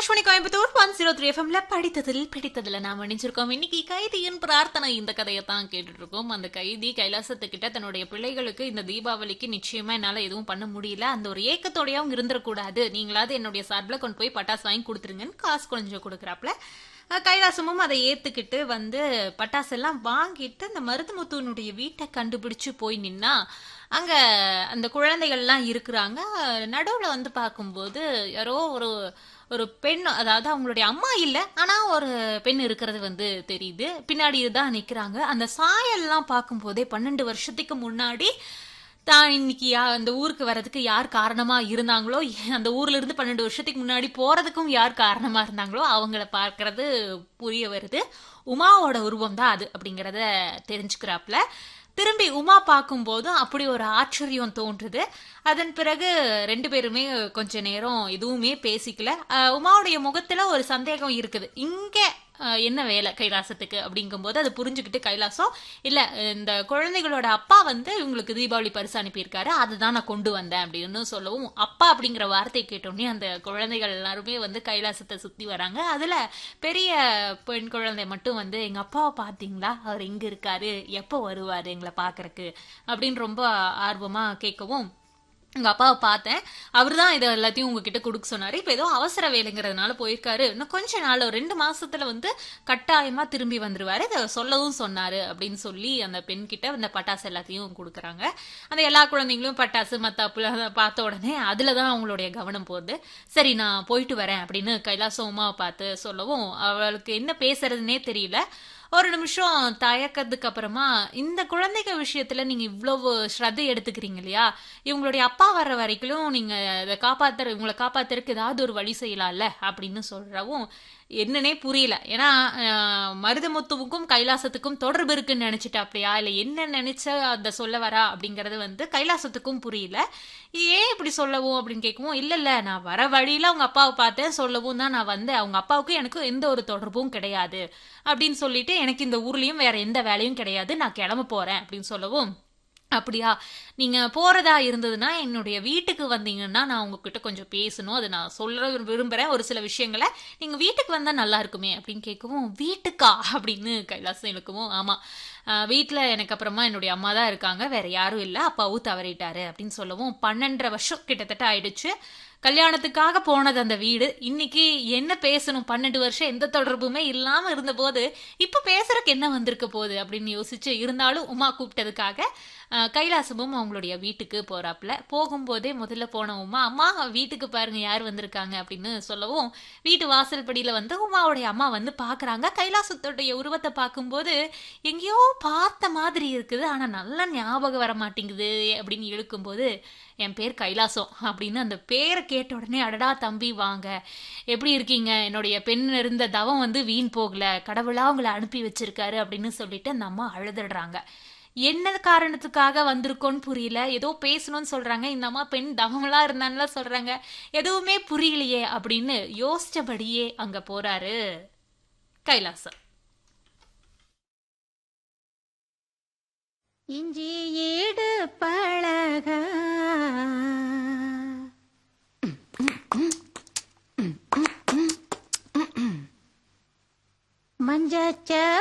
Akashvani Coimbatore one zero three எஃப்எம்ல படித்ததில் பிடித்ததுல நாம நினைச்சிருக்கோம் இன்னைக்கு கைதியின் பிரார்த்தனை இந்த கதையை தான் கேட்டுட்டு இருக்கோம் அந்த கைதி கைலாசத்துக்கிட்ட தன்னுடைய பிள்ளைகளுக்கு இந்த தீபாவளிக்கு நிச்சயமா என்னால எதுவும் பண்ண முடியல அந்த ஒரு ஏக்கத்தோடய அவங்க இருந்துடக்கூடாது நீங்களாவது என்னுடைய சார்பில் கொண்டு போய் பட்டாசு வாங்கி கொடுத்துருங்கன்னு காசு கொஞ்சம் கொடுக்குறாப்ல அஹ் கைலாசமும் அதை ஏத்துக்கிட்டு வந்து பட்டாசு எல்லாம் வாங்கிட்டு அந்த மருதுமுத்துவனுடைய வீட்டை கண்டுபிடிச்சு போய் நின்னா அங்க அந்த குழந்தைகள்லாம் இருக்கிறாங்க நடுவுல வந்து பார்க்கும்போது யாரோ ஒரு ஒரு பெண் அதாவது அவங்களுடைய அம்மா இல்ல ஆனா ஒரு பெண் இருக்கிறது வந்து தெரியுது பின்னாடி தான் நிக்கிறாங்க அந்த சாயல்லாம் பார்க்கும்போதே பன்னெண்டு வருஷத்துக்கு முன்னாடி தான் இன்னைக்கு யா- அந்த ஊருக்கு வர்றதுக்கு யார் காரணமா இருந்தாங்களோ அந்த ஊர்ல இருந்து பன்னெண்டு வருஷத்துக்கு முன்னாடி போறதுக்கும் யார் காரணமா இருந்தாங்களோ அவங்கள பார்க்கறது புரிய வருது உமாவோட உருவம் தான் அது அப்படிங்கறத தெரிஞ்சுக்கிறாப்ல திரும்பி உமா பார்க்கும்போதும் அப்படி ஒரு ஆச்சரியம் தோன்றுது அதன் பிறகு ரெண்டு பேருமே கொஞ்ச நேரம் எதுவுமே பேசிக்கல அஹ் உமாவுடைய முகத்துல ஒரு சந்தேகம் இருக்குது இங்க அஹ், என்ன வேலை கைலாசத்துக்கு அப்படிங்கும்போது அதை புரிஞ்சுக்கிட்டு கைலாசம் இல்ல இந்த குழந்தைகளோட அப்பா வந்து இவங்களுக்கு தீபாவளி பரிசு அனுப்பியிருக்காரு அதுதான் நான் கொண்டு வந்தேன் அப்படின்னு சொல்லவும் அப்பா அப்படிங்கிற வார்த்தையை கேட்டோடனே அந்த குழந்தைகள் எல்லாருமே வந்து கைலாசத்தை சுத்தி வராங்க அதுல பெரிய பெண் குழந்தை மட்டும் வந்து எங்க அப்பாவை பாத்தீங்களா அவர் எங்க இருக்காரு எப்போ வருவாரு எங்களை பாக்குறக்கு அப்படின்னு ரொம்ப ஆர்வமா கேட்கவும் எங்க அப்பாவை பார்த்தேன் அவர் தான் இதை எல்லாத்தையும் உங்ககிட்ட கொடுக்க சொன்னாரு இப்ப ஏதோ அவசர வேலைங்கிறதுனால போயிருக்காரு இன்னும் கொஞ்ச நாள் ஒரு ரெண்டு மாசத்துல வந்து கட்டாயமா திரும்பி வந்துருவாரு இதை சொல்லவும் சொன்னாரு அப்படின்னு சொல்லி அந்த பெண் கிட்ட அந்த பட்டாசு எல்லாத்தையும் கொடுக்குறாங்க அந்த எல்லா குழந்தைங்களும் பட்டாசு மத்தாப்புல அதை பார்த்த உடனே அதுலதான் அவங்களுடைய கவனம் போகுது சரி நான் போயிட்டு வரேன் அப்படின்னு கைலாசம் உமாவை பார்த்து சொல்லவும் அவளுக்கு என்ன பேசுறதுனே தெரியல ஒரு நிமிஷம் தயக்கத்துக்கு அப்புறமா இந்த குழந்தைங்க விஷயத்துல நீங்க இவ்வளவு ஸ்ரத்தை எடுத்துக்கிறீங்க இல்லையா இவங்களுடைய அப்பா வர்ற வரைக்கும் நீங்க இதை காப்பாத்துற இவங்களை காப்பாத்துறதுக்கு ஏதாவது ஒரு வழி செய்யலாம்ல அப்படின்னு சொல்றவும் என்னன்னே புரியல ஏன்னா அஹ், மருதமுத்துவுக்கும் கைலாசத்துக்கும் தொடர்பு இருக்குன்னு நினைச்சிட்டாப்லையா இல்ல என்ன நினைச்ச அந்த சொல்ல வரா அப்படிங்கறது வந்து கைலாசத்துக்கும் புரியல ஏன் இப்படி சொல்லவும் அப்படின்னு கேட்கவும் இல்ல இல்ல நான் வர வழியில அவங்க அப்பாவை பார்த்தேன் சொல்லவும் தான் நான் வந்தேன் அவங்க அப்பாவுக்கும் எனக்கும் எந்த ஒரு தொடர்பும் கிடையாது அப்படின்னு சொல்லிட்டு எனக்கு இந்த ஊர்லயும் வேற எந்த வேலையும் கிடையாது நான் கிளம்ப போறேன் அப்படின்னு சொல்லவும் அப்படியா நீங்க போறதா இருந்ததுன்னா என்னுடைய வீட்டுக்கு வந்தீங்கன்னா நான் உங்ககிட்ட கொஞ்சம் பேசணும் அதை நான் சொல்ல விரும்புறேன் ஒரு சில விஷயங்களை நீங்க வீட்டுக்கு வந்தா நல்லா இருக்குமே அப்படின்னு கேட்கவும் வீட்டுக்கா அப்படின்னு கைலாசம் இழுக்கவும் ஆமா ஆஹ் வீட்ல எனக்கு அப்புறமா என்னுடைய அம்மா தான் இருக்காங்க வேற யாரும் இல்ல அப்பாவும் தவறிட்டாரு அப்படின்னு சொல்லவும் பன்னெண்டரை வருஷம் கிட்டத்தட்ட ஆயிடுச்சு கல்யாணத்துக்காக போனது அந்த வீடு இன்னைக்கு என்ன பேசணும் பன்னெண்டு வருஷம் எந்த தொடர்புமே இல்லாம இருந்தபோது இப்ப பேசுறதுக்கு என்ன வந்திருக்க போகுது அப்படின்னு யோசிச்சு இருந்தாலும் உமா கூப்பிட்டதுக்காக அஹ், கைலாசமும் அவங்களுடைய வீட்டுக்கு போறாப்ல போகும்போதே முதல்ல போன உமா அம்மா வீட்டுக்கு பாருங்க யார் வந்திருக்காங்க அப்படின்னு சொல்லவும் வீட்டு வாசல் படியில வந்து உமாவுடைய அம்மா வந்து பாக்குறாங்க கைலாசத்துடைய உருவத்தை பார்க்கும்போது எங்கேயோ பார்த்த மாதிரி இருக்குது ஆனா நல்லா ஞாபகம் வர மாட்டேங்குது அப்படின்னு இழுக்கும்போது என் பேர் கைலாசம் அப்படின்னு அந்த பேரை கேட்ட உடனே அடடா தம்பி வாங்க எப்படி இருக்கீங்க என்னுடைய பெண் இருந்த தவம் வந்து வீண் போகல கடவுளா உங்களை அனுப்பி வச்சிருக்காரு அப்படின்னு சொல்லிட்டு அந்த அம்மா அழுதுடுறாங்க என்ன காரணத்துக்காக வந்திருக்கோன்னு புரியல ஏதோ பேசணும்னு சொல்றாங்க இந்த அம்மா பெண் தவமெல்லாம் இருந்தான்ல சொல்றாங்க எதுவுமே புரியலையே அப்படின்னு யோசிச்சபடியே அங்க போறாரு கைலாசம் இஞ்சி ஈடு பழக மஞ்சச்ச